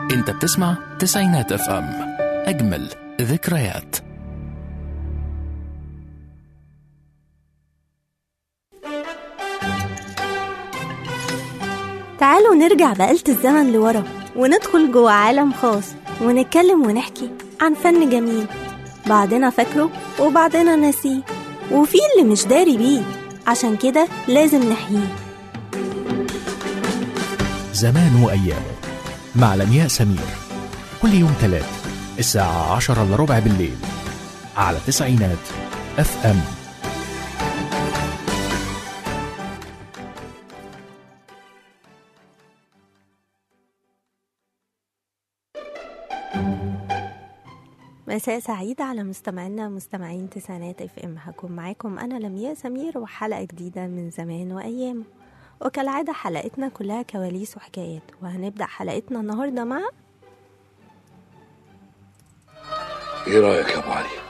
انت بتسمع تسعينات اف ام اجمل ذكريات تعالوا نرجع بآلة الزمن لورا وندخل جوه عالم خاص ونتكلم ونحكي عن فن جميل بعضنا فاكره وبعضنا ناسيه وفي اللي مش داري بيه عشان كده لازم نحييه زمان وأيامه مع لمياء سمير كل يوم تلات الساعة عشرة إلا ربع بالليل على تسعينات اف ام مساء سعيد على مستمعينا مستمعين تسعينات اف ام هكون معاكم انا لمياء سمير وحلقه جديده من زمان وايام وكالعاده حلقتنا كلها كواليس وحكايات وهنبدا حلقتنا النهارده مع ايه رايك يا ابو علي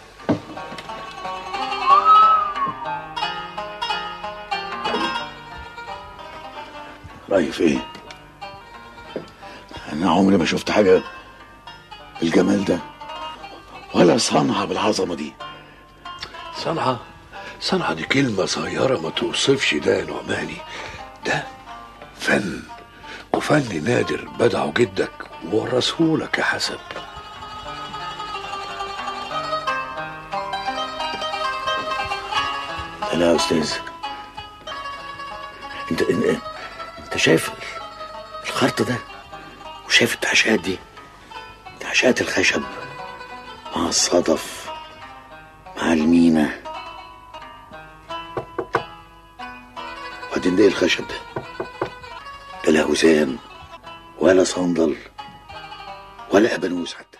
رايي في ايه انا عمري ما شفت حاجه بالجمال ده ولا صنعه بالعظمه دي صنعه صنعه دي كلمه صغيره ما توصفش ده يا نعماني ده فن وفن نادر بدعه جدك وورثهولك يا حسن لا يا استاذ انت انت, انت شايف الخرط ده وشايف التعشيات دي تعشيات الخشب مع الصدف مع المينا وبعدين ده إيه الخشب ده ده لا هزان ولا صندل ولا ابانوس حتى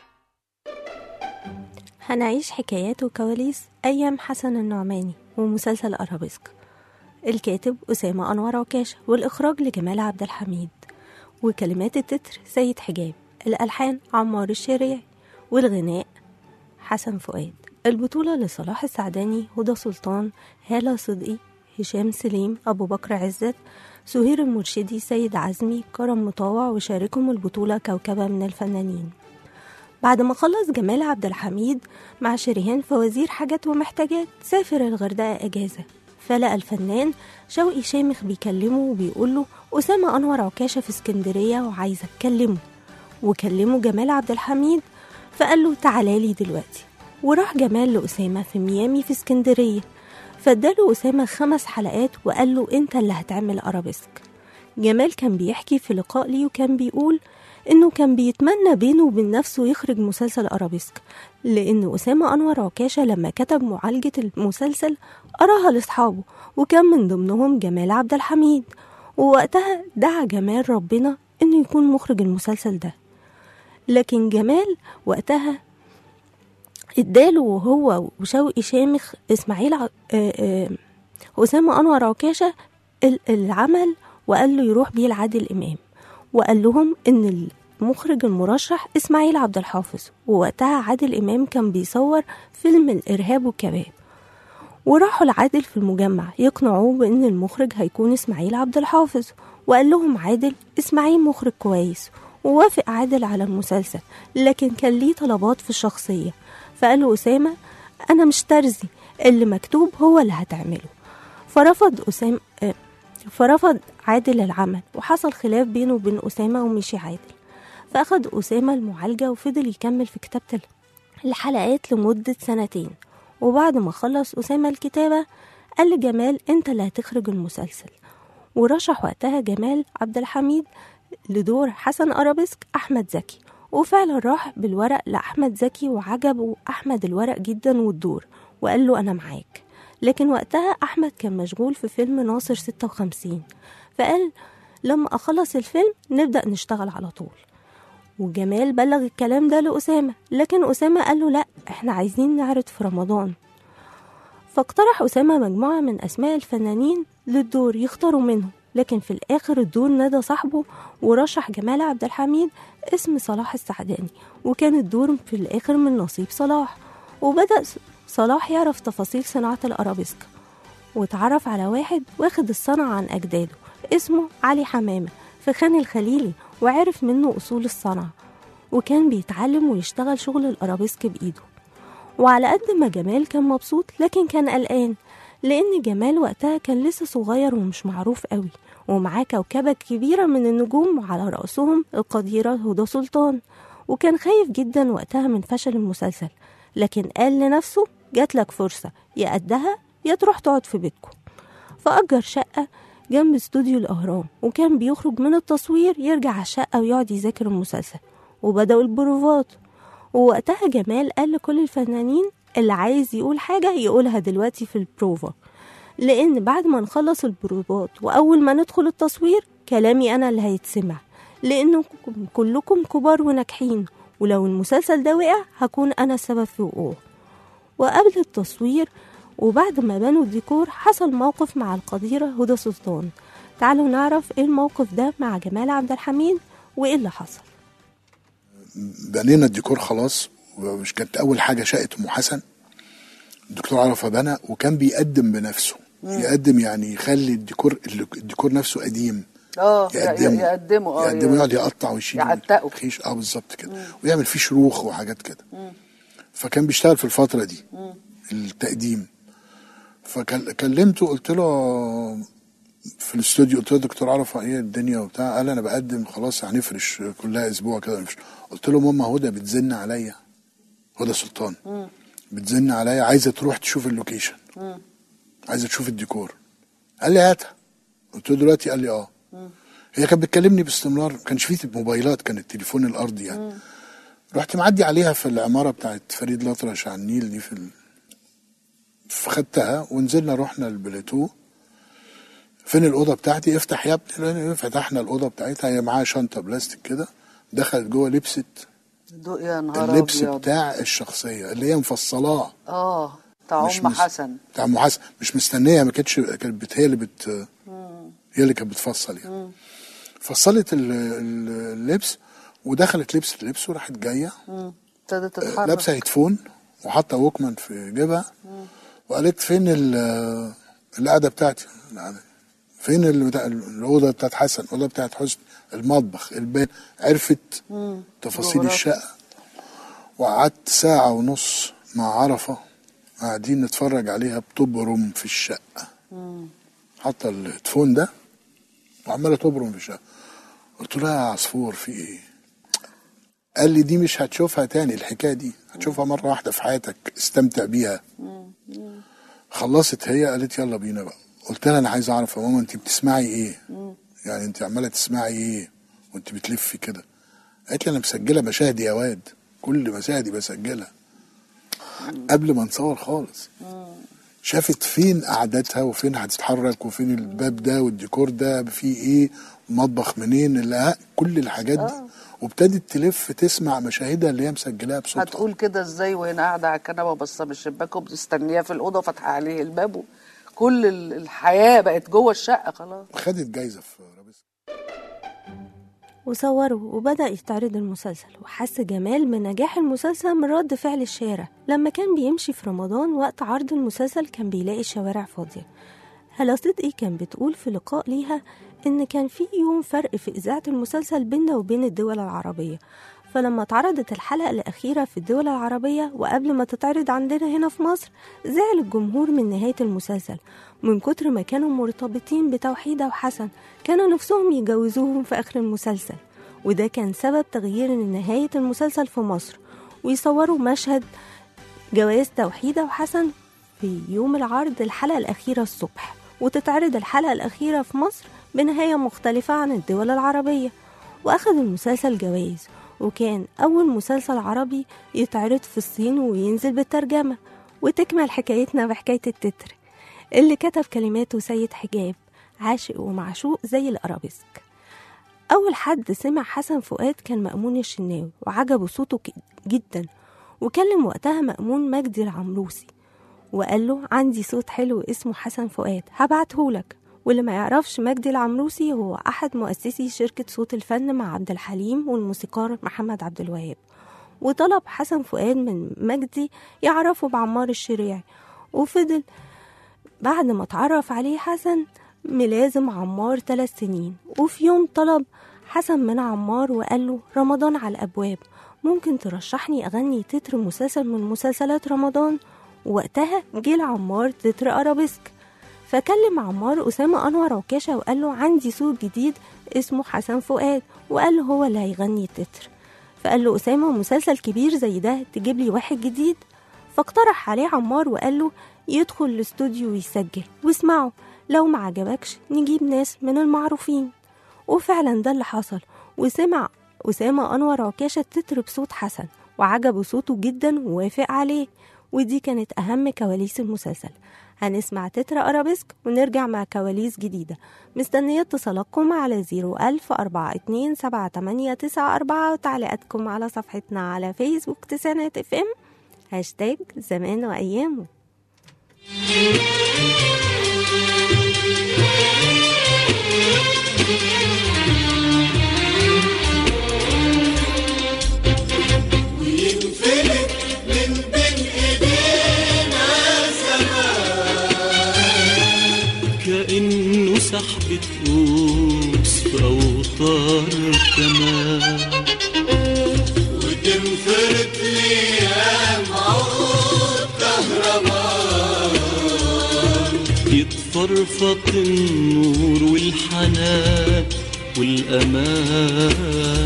هنعيش حكايات وكواليس أيام حسن النعماني ومسلسل أرابيسك الكاتب أسامة أنور عكاشة والإخراج لجمال عبد الحميد وكلمات التتر سيد حجاب الألحان عمار الشريعي والغناء حسن فؤاد البطولة لصلاح السعداني هدى سلطان هالة صدقي هشام سليم أبو بكر عزت سهير المرشدي سيد عزمي كرم مطاوع وشاركهم البطولة كوكبة من الفنانين بعد ما خلص جمال عبد الحميد مع شريهان فوازير حاجات ومحتاجات سافر الغردقة أجازة فلقى الفنان شوقي شامخ بيكلمه وبيقول له أسامة أنور عكاشة في اسكندرية وعايزة أتكلمه وكلمه جمال عبد الحميد فقال له تعالى لي دلوقتي وراح جمال لأسامة في ميامي في اسكندرية فاداله أسامة خمس حلقات وقال له أنت اللي هتعمل أرابيسك جمال كان بيحكي في لقاء ليه وكان بيقول إنه كان بيتمنى بينه وبين نفسه يخرج مسلسل أرابيسك لأن أسامة أنور عكاشة لما كتب معالجة المسلسل قراها لأصحابه وكان من ضمنهم جمال عبد الحميد ووقتها دعا جمال ربنا إنه يكون مخرج المسلسل ده لكن جمال وقتها اداله وهو وشوقي شامخ اسماعيل ع... آه، آه، أسامة أنور عكاشة ال- العمل وقال له يروح بيه لعادل إمام وقال لهم إن المخرج المرشح إسماعيل عبد الحافظ ووقتها عادل إمام كان بيصور فيلم الإرهاب والكباب وراحوا لعادل في المجمع يقنعوه بإن المخرج هيكون إسماعيل عبد الحافظ وقال لهم عادل إسماعيل مخرج كويس ووافق عادل على المسلسل لكن كان ليه طلبات في الشخصية فقال له أسامة أنا مش ترزي اللي مكتوب هو اللي هتعمله فرفض أسامة آه، فرفض عادل العمل وحصل خلاف بينه وبين أسامة ومشي عادل فأخد أسامة المعالجة وفضل يكمل في كتابة ال- الحلقات لمدة سنتين وبعد ما خلص أسامة الكتابة قال لجمال أنت اللي هتخرج المسلسل ورشح وقتها جمال عبد الحميد لدور حسن أرابيسك أحمد زكي وفعلا راح بالورق لأحمد زكي وعجبه أحمد الورق جدا والدور وقال له أنا معاك لكن وقتها أحمد كان مشغول في فيلم ناصر 56 فقال لما أخلص الفيلم نبدأ نشتغل على طول وجمال بلغ الكلام ده لأسامة لكن أسامة قال له لأ احنا عايزين نعرض في رمضان فاقترح أسامة مجموعة من أسماء الفنانين للدور يختاروا منهم لكن في الآخر الدور نادى صاحبه ورشح جمال عبد الحميد اسم صلاح السعداني وكان الدور في الآخر من نصيب صلاح وبدأ صلاح يعرف تفاصيل صناعة الأرابيسك واتعرف على واحد واخد الصنعة عن أجداده اسمه علي حمامة في خان الخليلي وعرف منه أصول الصنعة وكان بيتعلم ويشتغل شغل الأرابيسك بإيده وعلى قد ما جمال كان مبسوط لكن كان قلقان لأن جمال وقتها كان لسه صغير ومش معروف قوي ومعاه كوكبة كبيرة من النجوم وعلى رأسهم القديرة هدى سلطان وكان خايف جدا وقتها من فشل المسلسل لكن قال لنفسه جاتلك فرصة يا قدها يا تروح تقعد في بيتكم فأجر شقة جنب استوديو الأهرام وكان بيخرج من التصوير يرجع على الشقة ويقعد يذاكر المسلسل وبدأوا البروفات ووقتها جمال قال لكل الفنانين اللي عايز يقول حاجة يقولها دلوقتي في البروفا لأن بعد ما نخلص البروفات وأول ما ندخل التصوير كلامي أنا اللي هيتسمع لأنكم كلكم كبار وناجحين ولو المسلسل ده وقع هكون أنا السبب في وقوعه وقبل التصوير وبعد ما بنوا الديكور حصل موقف مع القديرة هدى سلطان تعالوا نعرف ايه الموقف ده مع جمال عبد الحميد وايه اللي حصل بنينا الديكور خلاص ومش كانت اول حاجه شقه ام حسن الدكتور عرفه بنى وكان بيقدم بنفسه يقدم يعني يخلي الديكور الديكور نفسه قديم اه يقدمه يقدمه اه يقدمه يقعد يقطع ويشيل يعتقه. خيش اه بالظبط كده ويعمل فيه شروخ وحاجات كده فكان بيشتغل في الفتره دي التقديم فكلمته قلت له في الاستوديو قلت له دكتور عرفه ايه الدنيا وبتاع قال انا بقدم خلاص هنفرش كلها اسبوع كده نفرش قلت له ماما هدى بتزن عليا هدى سلطان بتزن عليا عايزه تروح تشوف اللوكيشن عايزه تشوف الديكور قال لي هاتها قلت له دلوقتي قال لي اه هي كانت بتكلمني باستمرار ما كانش فيه موبايلات كان التليفون الارضي يعني رحت معدي عليها في العماره بتاعت فريد الأطرش على النيل دي في ال... فخدتها ونزلنا رحنا البلاتو فين الاوضه بتاعتي افتح يا ابني فتحنا الاوضه بتاعتها هي معاها شنطه بلاستيك كده دخلت جوه لبست دو- يا نهار اللبس ابيض بتاع الشخصيه اللي هي مفصلاه اه بتاع مش ام مس- حسن بتاع ام حسن مش مستنيه ما كانتش كانت بت- هي اللي بت هي اللي كانت بتفصل يعني فصلت ال- ال- اللبس ودخلت لبست اللبس وراحت جايه مم. ابتدت تتحرك لابسه هيدفون وحاطه ووكمان في جيبها وقالت فين ال- القعده بتاعتي القعدة. فين ال- بتاع الاوضه بتاعت حسن الاوضه بتاعت حسن المطبخ البيت عرفت تفاصيل جغرافيا. الشقه وقعدت ساعه ونص مع عرفه قاعدين نتفرج عليها بتبرم في الشقه حاطه الهيدفون ده وعماله تبرم في الشقه قلت له يا عصفور في ايه قال لي دي مش هتشوفها تاني الحكايه دي هتشوفها مره واحده في حياتك استمتع بيها خلصت هي قالت يلا بينا بقى قلت لها انا عايز اعرف يا ماما انت بتسمعي ايه يعني انت عماله تسمعي ايه وانت بتلفي كده قالت لي انا مسجله مشاهدي يا واد كل مشاهدي بسجلها قبل ما نصور خالص شافت فين قعدتها وفين هتتحرك وفين الباب ده والديكور ده فيه ايه مطبخ منين لا كل الحاجات دي وابتدت تلف تسمع مشاهدها اللي هي مسجلاها بصوتها هتقول كده ازاي وهي قاعده على الكنبه باصه من الشباك وبتستنيها في الاوضه وفاتحه عليه الباب كل ال- الحياه بقت جوه الشقه خلاص خدت جايزه في رابس وصوروا وبدأ يستعرض المسلسل وحس جمال بنجاح المسلسل من رد فعل الشارع لما كان بيمشي في رمضان وقت عرض المسلسل كان بيلاقي الشوارع فاضية هلا صدقي كان بتقول في لقاء ليها إن كان في يوم فرق في إذاعة المسلسل بيننا وبين الدول العربية فلما اتعرضت الحلقة الأخيرة في الدول العربية وقبل ما تتعرض عندنا هنا في مصر زعل الجمهور من نهاية المسلسل من كتر ما كانوا مرتبطين بتوحيدة وحسن كانوا نفسهم يجوزوهم في آخر المسلسل وده كان سبب تغيير نهاية المسلسل في مصر ويصوروا مشهد جواز توحيدة وحسن في يوم العرض الحلقة الأخيرة الصبح وتتعرض الحلقة الأخيرة في مصر بنهاية مختلفة عن الدول العربية وأخذ المسلسل جوائز وكان أول مسلسل عربي يتعرض في الصين وينزل بالترجمة وتكمل حكايتنا بحكاية التتر اللي كتب كلماته سيد حجاب عاشق ومعشوق زي الأرابيسك أول حد سمع حسن فؤاد كان مأمون الشناوي وعجبه صوته ك- جدا وكلم وقتها مأمون مجدي العمروسي وقال له عندي صوت حلو اسمه حسن فؤاد هبعتهولك واللي ما يعرفش مجدي العمروسي هو أحد مؤسسي شركة صوت الفن مع عبد الحليم والموسيقار محمد عبد الوهاب وطلب حسن فؤاد من مجدي يعرفه بعمار الشريعي وفضل بعد ما اتعرف عليه حسن ملازم عمار ثلاث سنين وفي يوم طلب حسن من عمار وقال له رمضان على الأبواب ممكن ترشحني أغني تتر مسلسل من مسلسلات رمضان ووقتها جه لعمار تتر أرابيسك فكلم عمار أسامة أنور عكاشة وقال له عندي صوت جديد اسمه حسن فؤاد وقال له هو اللي هيغني التتر فقال له أسامة مسلسل كبير زي ده تجيب لي واحد جديد فاقترح عليه عمار وقال له يدخل الاستوديو ويسجل واسمعه لو ما عجبكش نجيب ناس من المعروفين وفعلا ده اللي حصل وسمع أسامة أنور عكاشة التتر بصوت حسن وعجبه صوته جدا ووافق عليه ودي كانت أهم كواليس المسلسل هنسمع تتر أرابيسك ونرجع مع كواليس جديدة مستنية اتصالاتكم على 01000 42 7894 وتعليقاتكم على صفحتنا على فيسبوك تسعينات اف ام هاشتاج زمان وأيامه كأنه سحبة قوس في أوتار كمان وتنفرد ليها معود كهربان يتفرفط النور والحنان والأمان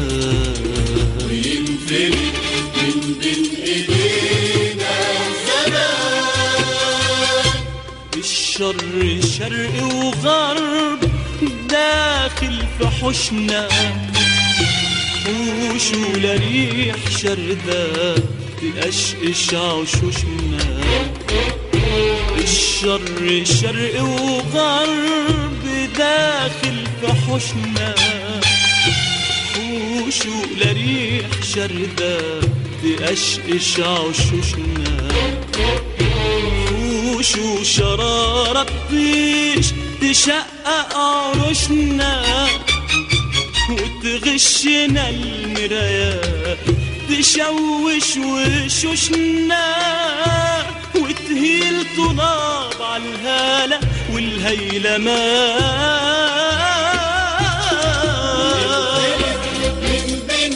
وينفرد من بين إيدينا زمان الشر شرق وغرب داخل في حوشنا حوش ولا ريح شردة تقشقش عشوشنا الشر شرق وغرب داخل في حوشنا حوش ولا ريح شردة تقشقش عشوشنا وش وشرارة تطيش تشقق عروشنا وتغشنا المرايات تشوش وشوشنا وتهيل طلاب على الهالة والهيلمان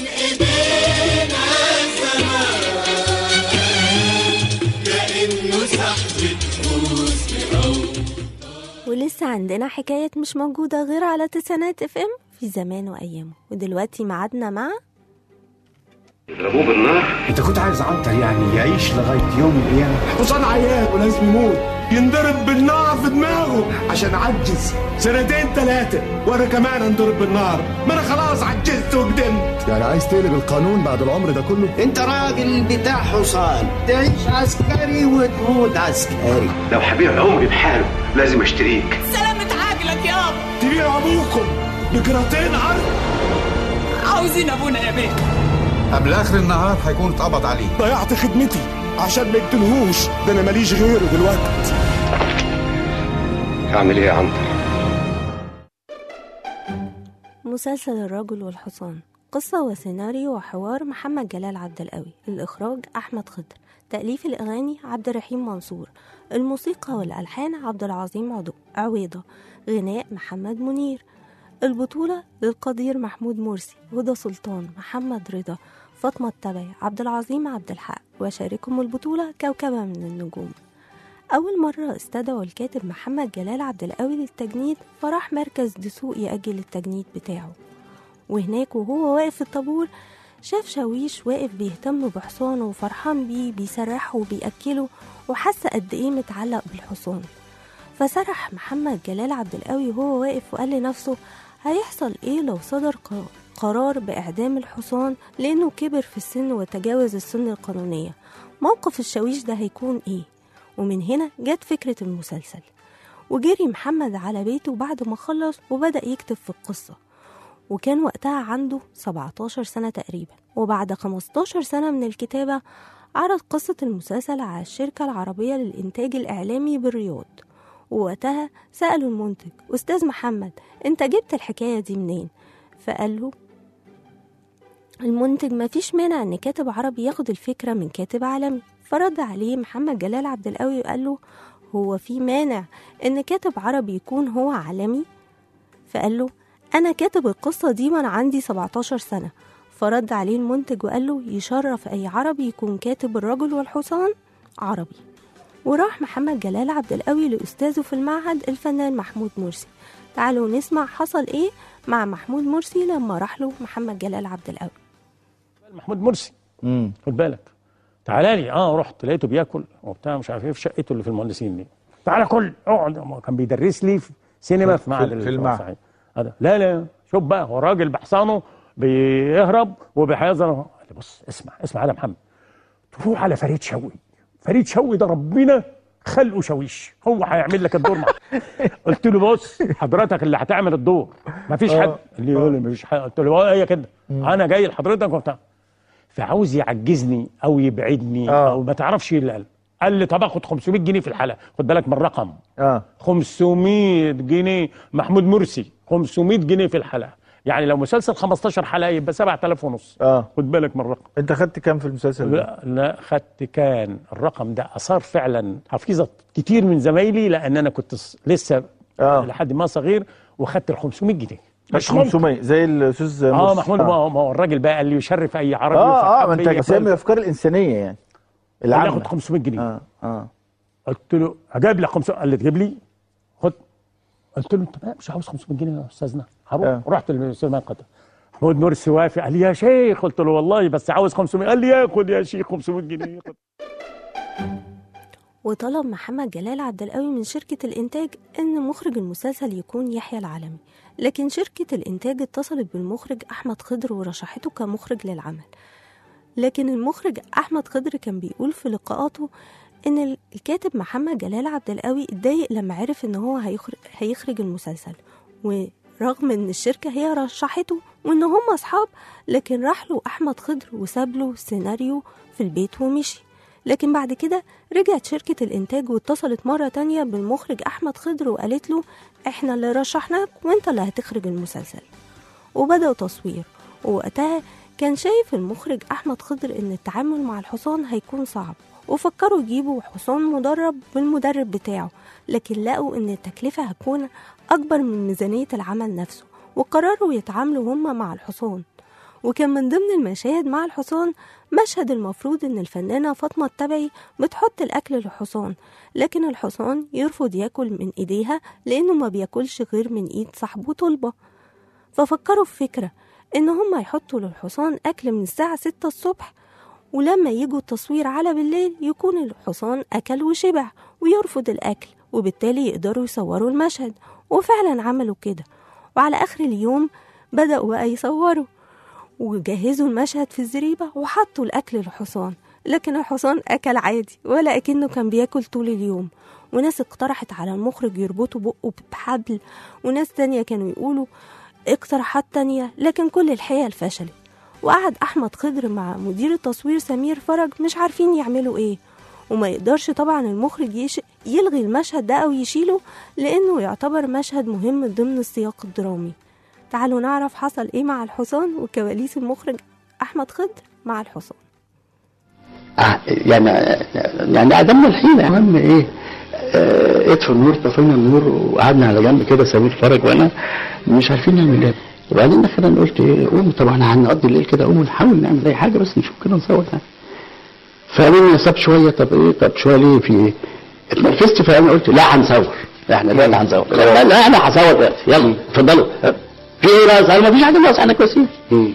ولسه عندنا حكاية مش موجودة غير على تسعينات اف ام في زمان وأيامه ودلوقتي ميعادنا مع يضربوه بالنار انت كنت عايز عنتر يعني يعيش لغايه يوم القيامه حصان عيان ولازم يموت ينضرب بالنار في دماغه عشان عجز سنتين ثلاثة وانا كمان انضرب بالنار ما انا خلاص عجزت وقدمت يعني عايز تقلب القانون بعد العمر ده كله انت راجل بتاع حصان تعيش عسكري وتموت عسكري لو هبيع عمري بحاله لازم اشتريك سلامة عقلك يابا تبيع ابوكم بقراطين عرض عاوزين ابونا يا بيه قبل اخر النهار هيكون اتقبض عليه ضيعت خدمتي عشان ما يقتلهوش ده انا ماليش غيره دلوقتي اعمل ايه يا عنتر مسلسل الرجل والحصان قصة وسيناريو وحوار محمد جلال عبد القوي الإخراج أحمد خضر تأليف الأغاني عبد الرحيم منصور الموسيقى والألحان عبد العظيم عضو عويضة غناء محمد منير البطولة للقدير محمود مرسي هدى سلطان محمد رضا فاطمة التبعي عبد العظيم عبد الحق وشاركهم البطولة كوكبة من النجوم أول مرة استدعوا الكاتب محمد جلال عبد القوي للتجنيد فراح مركز دسوق يأجل التجنيد بتاعه وهناك وهو واقف في الطابور شاف شاويش واقف بيهتم بحصانه وفرحان بيه بيسرحه وبيأكله وحس قد إيه متعلق بالحصان فسرح محمد جلال عبد القوي وهو واقف وقال لنفسه هيحصل إيه لو صدر ق- قرار بإعدام الحصان لأنه كبر في السن وتجاوز السن القانونية موقف الشاويش ده هيكون إيه ومن هنا جت فكرة المسلسل وجري محمد على بيته بعد ما خلص وبدأ يكتب في القصة وكان وقتها عنده 17 سنة تقريبا وبعد 15 سنة من الكتابة عرض قصة المسلسل على الشركة العربية للإنتاج الإعلامي بالرياض ووقتها سألوا المنتج أستاذ محمد أنت جبت الحكاية دي منين؟ فقال له المنتج مفيش مانع ان كاتب عربي ياخد الفكرة من كاتب عالمي فرد عليه محمد جلال عبد القوي وقال له هو في مانع ان كاتب عربي يكون هو عالمي فقال له أنا كاتب القصة دي وأنا عندي 17 سنة فرد عليه المنتج وقال له يشرف أي عربي يكون كاتب الرجل والحصان عربي وراح محمد جلال عبد القوي لأستاذه في المعهد الفنان محمود مرسي تعالوا نسمع حصل إيه مع محمود مرسي لما راح له محمد جلال عبد القوي محمود مرسي خد بالك تعالى لي اه رحت لقيته بياكل وبتاع مش عارف ايه في شقته اللي في المهندسين دي تعالى كل اقعد هو كان بيدرس لي في سينما في- في معهد في- في ال- المعهد. صحيح. هذا لا لا شوف بقى هو راجل بحصانه بيهرب وبيحيظر قال لي بص اسمع اسمع يا محمد تروح على فريد شوقي فريد شوقي ده ربنا خلقه شويش هو هيعمل لك الدور معاه قلت له بص حضرتك اللي هتعمل الدور مفيش حد آه. اللي يقول لي مفيش حد قلت له اه هي كده انا جاي لحضرتك وبتاع فعاوز يعجزني او يبعدني آه. او ما تعرفش ايه اللي قال قال لي طب اخد 500 جنيه في الحلقه خد بالك من الرقم اه 500 جنيه محمود مرسي 500 جنيه في الحلقه يعني لو مسلسل 15 حلقه يبقى 7000 ونص اه خد بالك من الرقم انت خدت كام في المسلسل ده؟ لا لا خدت كان الرقم ده اثار فعلا حفيظه كتير من زمايلي لان انا كنت ص- لسه آه. لحد ما صغير وخدت ال 500 جنيه مش ممكن. 500 زي الاستاذ اه مرسي. محمود ما هو ما هو الراجل بقى قال لي يشرف اي عربي اه اه وفرحان ما انت بيا. جاي من الافكار الانسانيه يعني قال لي العامه اخد 500 جنيه اه اه قلت له هجيب لك 500 قال لي تجيب لي خد قلت له انت بقى مش عاوز 500 جنيه يا استاذنا هروح آه. رحت للاستاذ قطع محمود مرسي وافق قال لي يا شيخ قلت له والله بس عاوز 500 قال لي ياخد يا شيخ 500 جنيه خد. وطلب محمد جلال عبد القوي من شركة الإنتاج إن مخرج المسلسل يكون يحيى العلمي لكن شركة الإنتاج اتصلت بالمخرج أحمد خضر ورشحته كمخرج للعمل لكن المخرج أحمد خضر كان بيقول في لقاءاته إن الكاتب محمد جلال عبد القوي اتضايق لما عرف إن هو هيخرج, هيخرج المسلسل ورغم إن الشركة هي رشحته وإن هم أصحاب لكن راح له أحمد خضر وساب له السيناريو في البيت ومشي لكن بعد كده رجعت شركة الإنتاج واتصلت مرة تانية بالمخرج أحمد خضر وقالت له إحنا اللي رشحناك وإنت اللي هتخرج المسلسل وبدأوا تصوير ووقتها كان شايف المخرج أحمد خضر إن التعامل مع الحصان هيكون صعب وفكروا يجيبوا حصان مدرب بالمدرب بتاعه لكن لقوا إن التكلفة هتكون أكبر من ميزانية العمل نفسه وقرروا يتعاملوا هما مع الحصان وكان من ضمن المشاهد مع الحصان مشهد المفروض ان الفنانة فاطمة التبعي بتحط الاكل للحصان لكن الحصان يرفض ياكل من ايديها لانه ما بياكلش غير من ايد صاحبه طلبة ففكروا في فكرة ان هم يحطوا للحصان اكل من الساعة ستة الصبح ولما يجوا التصوير على بالليل يكون الحصان اكل وشبع ويرفض الاكل وبالتالي يقدروا يصوروا المشهد وفعلا عملوا كده وعلى اخر اليوم بدأوا بقى يصوروا وجهزوا المشهد في الزريبة وحطوا الأكل للحصان لكن الحصان أكل عادي ولا أكنه كان بياكل طول اليوم وناس اقترحت على المخرج يربطوا بقه بحبل وناس تانية كانوا يقولوا اقتراحات تانية لكن كل الحيل فشلت وقعد أحمد خضر مع مدير التصوير سمير فرج مش عارفين يعملوا ايه وما يقدرش طبعا المخرج يش... يلغي المشهد ده أو يشيله لأنه يعتبر مشهد مهم ضمن السياق الدرامي تعالوا نعرف حصل ايه مع الحصان وكواليس المخرج احمد خضر مع الحصان آه، يعني يعني عدمنا الحيلة المهم ايه آه، اطفوا النور طفينا النور وقعدنا على جنب كده سمير فرج وانا مش عارفين نعمل ايه وبعدين دخلنا قلت ايه قوم طب احنا هنقضي الليل كده قوم نحاول نعمل اي حاجه بس نشوف كده نصور حاجه فقالوا لي طب شويه طب ايه طب شويه ليه في ايه اتنرفزت فانا قلت لا هنصور احنا لا لا هنصور لا لا انا هصور دلوقتي يلا اتفضلوا في ايه ناقص انا ما فيش حاجه ناقص احنا كويسين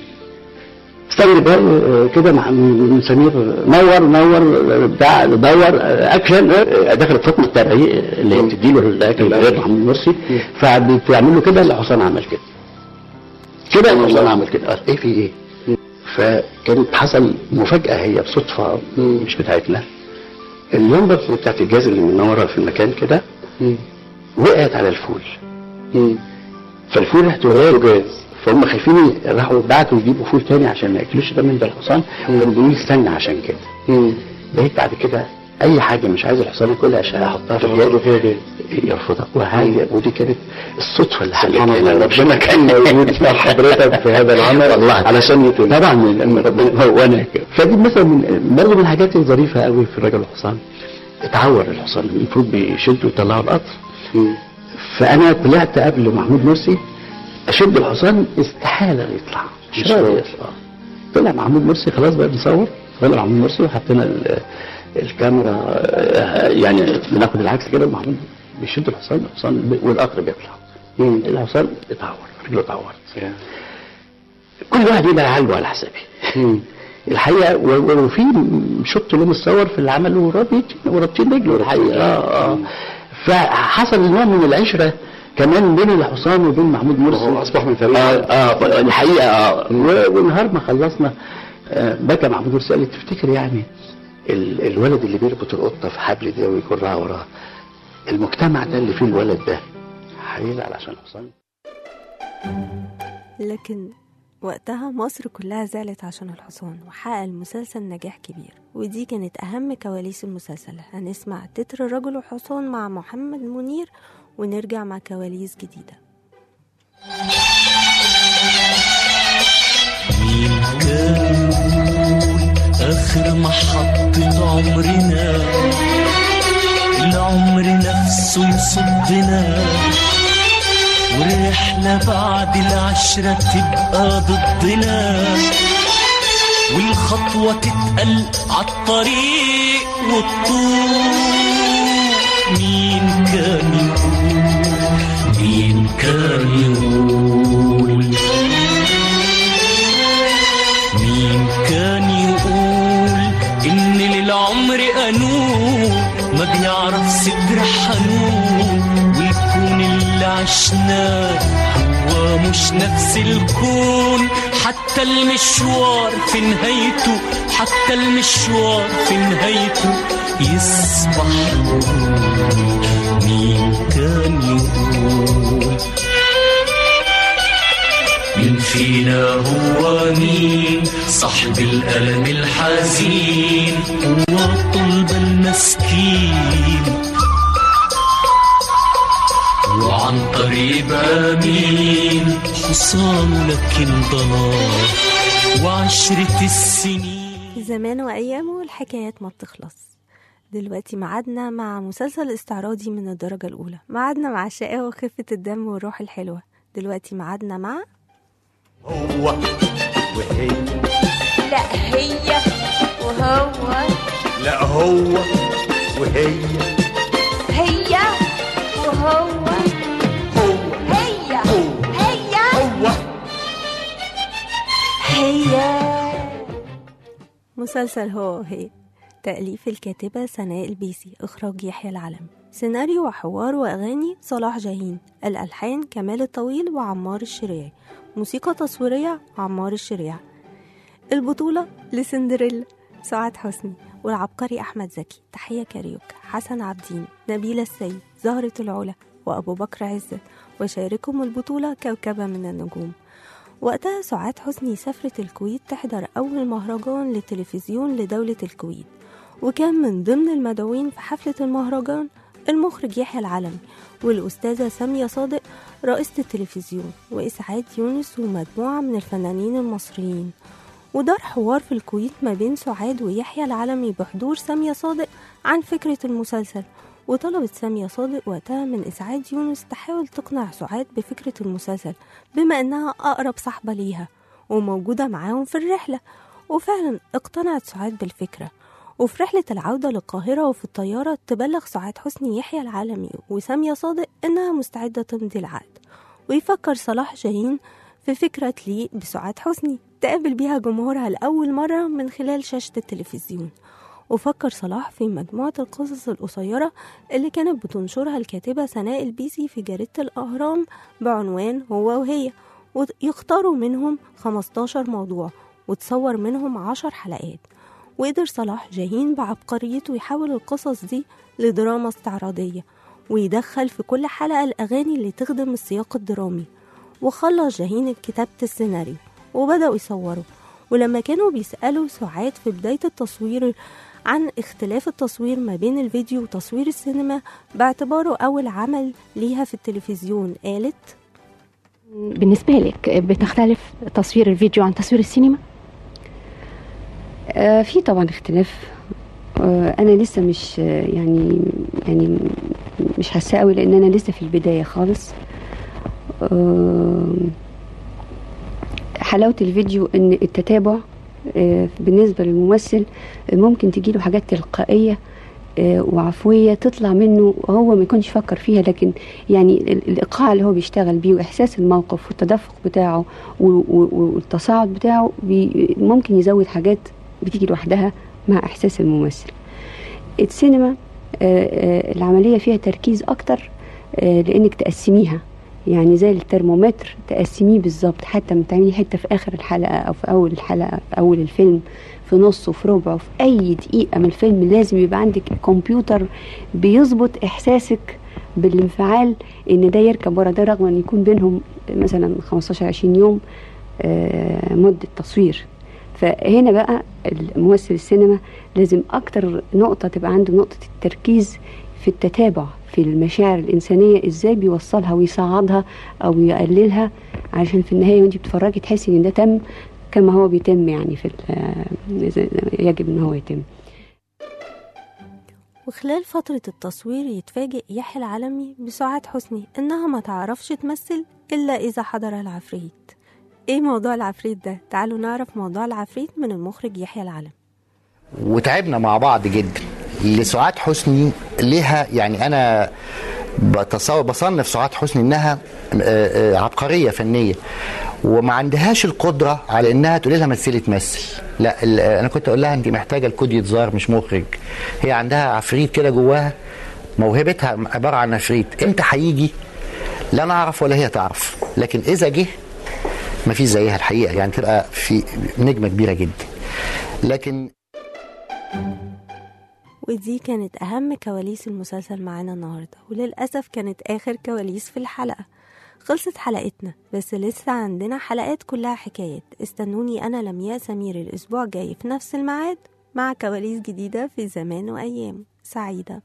استنى بقى آه، كده مع من سمير نور نور آه، بتاع دور آه، اكشن آه، دخلت فاطمه التبعي اللي هي بتديله الاكل غير محمد مرسي فبتعمل له كده الحصان عمل كده كده الحصان عمل كده آه، ايه في ايه فكانت حصل مفاجاه هي بصدفه مش بتاعتنا اللمبه بتاعت الجاز اللي منوره في المكان كده وقعت على الفول فالفول ريحته غير جاز فهم خايفين راحوا بعتوا يجيبوا فول تاني عشان ما ياكلوش ده من ده الحصان كانوا بيقولوا لي استنى عشان كده بقيت بعد كده اي حاجه مش عايز الحصان ياكلها عشان احطها في الجاز يرفضها وهي ودي كانت الصدفه اللي سبحان حلت الله. لنا ربنا كان موجود مع حضرتك في هذا العمل والله علشان يتم طبعا لان ربنا هو وانا كده. فدي مثلا من برضه من الحاجات الظريفه قوي في الراجل الحصان اتعور الحصان المفروض بيشدوا يطلعوا القطر فانا طلعت قبل محمود مرسي اشد الحصان استحاله يطلع مش راضي يطلع طلع محمود مرسي خلاص بقى بنصور طلع محمود مرسي وحطينا ال- الكاميرا آه، يعني بناخد العكس كده محمود بيشد الحصان الحصان ب- والقطر بيطلع الحصان اتعور رجله اتعورت كل واحد يبقى عالجه على حسابي الحقيقه و- و- وفي شط له متصور في اللي عمله رابطين ورابطين رجله الحقيقه اه اه فحصل نوع من العشره كمان بين الحصان وبين محمود مرسي هو أصبح من فريق. اه, آه الحقيقه اه و- والنهار ما خلصنا آه بكى محمود مرسي قال لي تفتكر يعني ال- الولد اللي بيربط القطه في حبل ده ويجرها وراه المجتمع ده اللي فيه الولد ده هيزعل عشان الحصان لكن وقتها مصر كلها زعلت عشان الحصان وحقق المسلسل نجاح كبير ودي كانت أهم كواليس المسلسل هنسمع تتر الرجل والحصان مع محمد منير ونرجع مع كواليس جديدة مين كان آخر محطة عمرنا العمر نفسه يصدنا والرحلة بعد العشرة تبقى ضدنا والخطوة تتقل عالطريق والطول مين كان يقول مين كان يقول مين كان يقول إن للعمر قانون ما بيعرف صدر حنون والكون اللي عشناه هو مش نفس الكون حتى المشوار في نهايته حتى المشوار في نهايته يصبح مين كان يقول مين فينا هو مين صاحب الألم الحزين هو طلب المسكين وعن طريق أمين حصان لكن ضلال وعشرة السنين في زمان وأيامه الحكايات ما بتخلص دلوقتي معادنا مع مسلسل استعراضي من الدرجة الأولى معادنا مع الشقاوة وخفة الدم والروح الحلوة دلوقتي معادنا مع هو وهي لا هي وهو لا هو وهي هي وهو هو هي هي هو هي مسلسل هو وهي تأليف الكاتبة سناء البيسي إخراج يحيى العلم سيناريو وحوار وأغاني صلاح جاهين الألحان كمال الطويل وعمار الشريعي موسيقى تصويرية عمار الشريعي البطولة لسندريلا سعاد حسني والعبقري أحمد زكي تحية كاريوك حسن عبدين نبيلة السيد زهرة العلا وأبو بكر عزت وشاركهم البطولة كوكبة من النجوم وقتها سعاد حسني سافرت الكويت تحضر أول مهرجان للتلفزيون لدولة الكويت وكان من ضمن المدعوين في حفلة المهرجان المخرج يحيى العلمي والأستاذة سامية صادق رئيسة التلفزيون وإسعاد يونس ومجموعة من الفنانين المصريين ودار حوار في الكويت ما بين سعاد ويحيى العلمي بحضور سامية صادق عن فكرة المسلسل وطلبت سامية صادق وقتها من إسعاد يونس تحاول تقنع سعاد بفكرة المسلسل بما إنها أقرب صاحبة ليها وموجودة معاهم في الرحلة وفعلا اقتنعت سعاد بالفكرة وفي رحلة العودة للقاهرة وفي الطيارة تبلغ سعاد حسني يحيى العالمي وسامية صادق إنها مستعدة تمضي العقد ويفكر صلاح جاهين في فكرة لي بسعاد حسني تقابل بيها جمهورها لأول مرة من خلال شاشة التلفزيون وفكر صلاح في مجموعة القصص القصيرة اللي كانت بتنشرها الكاتبة سناء البيسي في جريدة الأهرام بعنوان هو وهي ويختاروا منهم 15 موضوع وتصور منهم 10 حلقات وقدر صلاح جاهين بعبقريته يحول القصص دي لدراما استعراضية ويدخل في كل حلقة الأغاني اللي تخدم السياق الدرامي وخلص جاهين كتابة السيناريو وبدأوا يصوروا ولما كانوا بيسألوا سعاد في بداية التصوير عن اختلاف التصوير ما بين الفيديو وتصوير السينما باعتباره أول عمل ليها في التلفزيون قالت بالنسبة لك بتختلف تصوير الفيديو عن تصوير السينما؟ آه، في طبعا اختلاف آه، انا لسه مش آه، يعني يعني مش حاسه قوي لان انا لسه في البدايه خالص آه، حلاوة الفيديو ان التتابع آه، بالنسبة للممثل ممكن تجيله حاجات تلقائية آه، وعفوية تطلع منه هو ما يكونش فكر فيها لكن يعني ال- الإيقاع اللي هو بيشتغل بيه وإحساس الموقف والتدفق بتاعه و- و- والتصاعد بتاعه بي ممكن يزود حاجات بتيجي لوحدها مع إحساس الممثل السينما آه، آه، العملية فيها تركيز أكتر آه، لأنك تقسميها يعني زي الترمومتر تقسميه بالظبط حتى ما تعملي حته في اخر الحلقه او في اول الحلقه اول الفيلم في نصه في ربعه في اي دقيقه من الفيلم لازم يبقى عندك كمبيوتر بيظبط احساسك بالانفعال ان ده يركب ورا ده رغم ان يكون بينهم مثلا 15 20 يوم آه، مده تصوير فهنا بقى الممثل السينما لازم اكتر نقطه تبقى عنده نقطه التركيز في التتابع في المشاعر الإنسانية إزاي بيوصلها ويصعدها أو يقللها علشان في النهاية وأنت بتتفرجي تحسي إن ده تم كما هو بيتم يعني في ال- زي- يجب إن هو يتم وخلال فترة التصوير يتفاجئ يحيى العلمي بسعاد حسني إنها ما تعرفش تمثل إلا إذا حضر العفريت إيه موضوع العفريت ده؟ تعالوا نعرف موضوع العفريت من المخرج يحيى العلمي وتعبنا مع بعض جدا لسعاد حسني لها يعني انا بتصور بصنف سعاد حسني انها آه، آه، عبقريه فنيه وما عندهاش القدره على انها تقول لها مثلي تمثل لا ال- انا كنت اقول لها انت محتاجه الكود يتظاهر مش مخرج هي عندها عفريت كده جواها موهبتها عباره عن عفريت امتى هيجي لا انا اعرف ولا هي تعرف لكن اذا جه ما فيش زيها الحقيقه يعني تبقى في نجمه كبيره جدا لكن ودي كانت أهم كواليس المسلسل معانا النهاردة وللأسف كانت آخر كواليس في الحلقة خلصت حلقتنا بس لسه عندنا حلقات كلها حكايات استنوني أنا لمياء سمير الأسبوع الجاي في نفس الميعاد مع كواليس جديدة في زمان وأيام سعيدة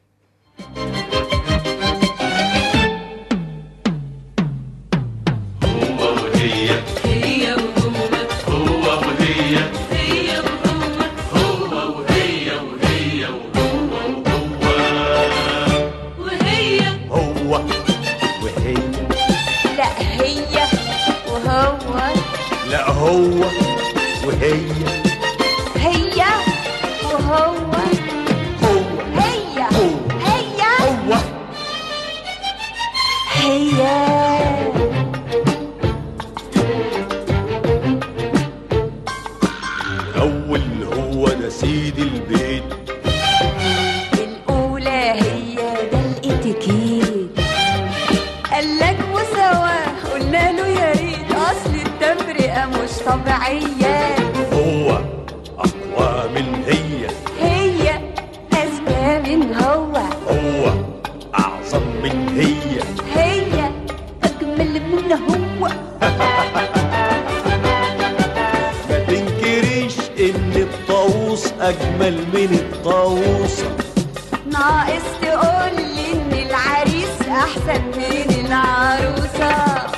وهي هي وهو هو وهي هي وهو هو وهي وهي وهو وهي هو وهي لا هي وهو لا هو وهي هي وهو هي هي هو هي الأول هو ده سيد البيت الأولى هي ده الاتيكيت قالك مساواة قلنا له يا ريت أصل التفرقة مش طبيعية هو أقوى من هي هي أذكى من هو هو أعظم من هي هي أجمل من هو ما تنكريش إن الطاووس أجمل من الطاووسة ناقص تقولي إن العريس أحسن من العروسة